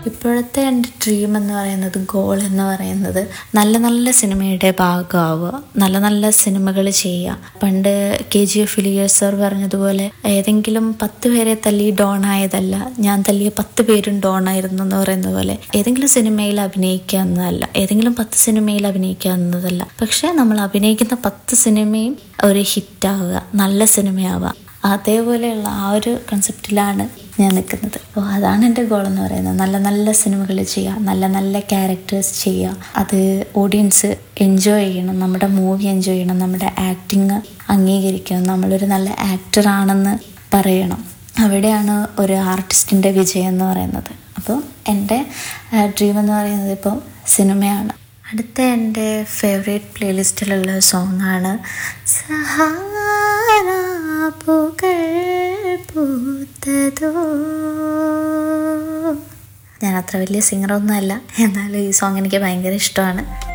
ഇപ്പോഴത്തെ എൻ്റെ ഡ്രീം എന്ന് പറയുന്നത് ഗോൾ എന്ന് പറയുന്നത് നല്ല നല്ല സിനിമയുടെ ഭാഗമാവുക നല്ല നല്ല സിനിമകൾ ചെയ്യുക പണ്ട് കെ ജി എഫ് ഇലിയ സർ പറഞ്ഞതുപോലെ ഏതെങ്കിലും പത്ത് പേരെ തല്ലി ഡോൺ ആയതല്ല ഞാൻ തല്ലിയ പത്ത് പേരും ഡോൺ ആയിരുന്നു എന്ന് പറയുന്ന പോലെ ഏതെങ്കിലും സിനിമയിൽ അഭിനയിക്കുക എന്നതല്ല ഏതെങ്കിലും പത്ത് സിനിമയിൽ അഭിനയിക്കുക എന്നതല്ല പക്ഷെ നമ്മൾ അഭിനയിക്കുന്ന പത്ത് സിനിമയും ഒരു ഹിറ്റാവുക നല്ല സിനിമയാവുക അതേപോലെയുള്ള ആ ഒരു കൺസെപ്റ്റിലാണ് ഞാൻ നിൽക്കുന്നത് അപ്പോൾ അതാണ് എൻ്റെ ഗോൾ എന്ന് പറയുന്നത് നല്ല നല്ല സിനിമകൾ ചെയ്യുക നല്ല നല്ല ക്യാരക്ടേഴ്സ് ചെയ്യുക അത് ഓഡിയൻസ് എൻജോയ് ചെയ്യണം നമ്മുടെ മൂവി എൻജോയ് ചെയ്യണം നമ്മുടെ ആക്ടിങ് അംഗീകരിക്കണം നമ്മളൊരു നല്ല ആക്ടർ ആണെന്ന് പറയണം അവിടെയാണ് ഒരു ആർട്ടിസ്റ്റിൻ്റെ വിജയം എന്ന് പറയുന്നത് അപ്പോൾ എൻ്റെ ഡ്രീം എന്ന് പറയുന്നത് ഇപ്പോൾ സിനിമയാണ് അടുത്ത എൻ്റെ ഫേവറേറ്റ് പ്ലേലിസ്റ്റിലുള്ള സോങ്ങാണ് സഹാരാ പൂക്കൾ പൂത്തതോ ഞാൻ അത്ര വലിയ സിംഗറൊന്നും അല്ല എന്നാലും ഈ സോങ് എനിക്ക് ഭയങ്കര ഇഷ്ടമാണ്